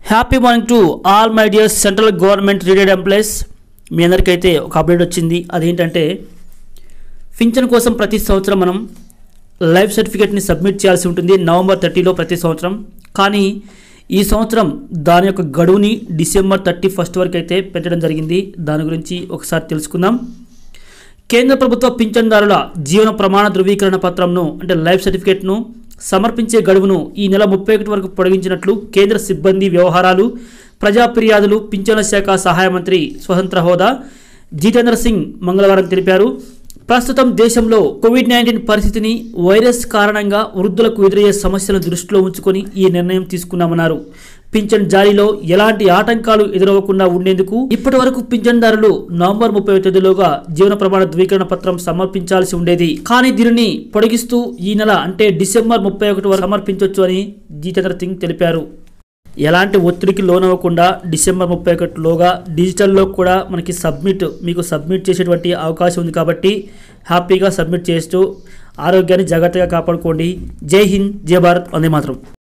happy morning to all my dear central government retired employees మీ అందరికైతే ఒక update వచ్చింది అదేంటంటే పింఛన్ కోసం ప్రతి సంవత్సరం మనం లైఫ్ సర్టిఫికేట్ని సబ్మిట్ చేయాల్సి ఉంటుంది నవంబర్ థర్టీలో ప్రతి సంవత్సరం కానీ ఈ సంవత్సరం దాని యొక్క గడువుని డిసెంబర్ థర్టీ ఫస్ట్ వరకు అయితే పెంచడం జరిగింది దాని గురించి ఒకసారి తెలుసుకుందాం కేంద్ర ప్రభుత్వ పింఛన్దారుల జీవన ప్రమాణ ధృవీకరణ పత్రంను అంటే లైఫ్ సర్టిఫికేట్ను సమర్పించే గడువును ఈ నెల ముప్పై ఒకటి వరకు పొడిగించినట్లు కేంద్ర సిబ్బంది వ్యవహారాలు ప్రజా ఫిర్యాదులు పింఛన్ల శాఖ సహాయ మంత్రి స్వతంత్ర హోదా జితేంద్ర సింగ్ మంగళవారం తెలిపారు ప్రస్తుతం దేశంలో కోవిడ్ నైన్టీన్ పరిస్థితిని వైరస్ కారణంగా వృద్ధులకు ఎదురయ్యే సమస్యలను దృష్టిలో ఉంచుకొని ఈ నిర్ణయం తీసుకున్నామన్నారు పింఛన్ జారీలో ఎలాంటి ఆటంకాలు ఎదురవ్వకుండా ఉండేందుకు ఇప్పటి వరకు పింఛన్దారులు నవంబర్ ముప్పై తేదీలోగా జీవన ప్రమాణ ధృవీకరణ పత్రం సమర్పించాల్సి ఉండేది కానీ దీనిని పొడిగిస్తూ ఈ నెల అంటే డిసెంబర్ ముప్పై ఒకటి వరకు సమర్పించవచ్చు అని జితేంద్ర సింగ్ తెలిపారు ఎలాంటి ఒత్తిడికి లోనవ్వకుండా డిసెంబర్ ముప్పై ఒకటిలోగా డిజిటల్లో కూడా మనకి సబ్మిట్ మీకు సబ్మిట్ చేసేటువంటి అవకాశం ఉంది కాబట్టి హ్యాపీగా సబ్మిట్ చేస్తూ ఆరోగ్యాన్ని జాగ్రత్తగా కాపాడుకోండి జై హింద్ జై భారత్ వందే మాత్రం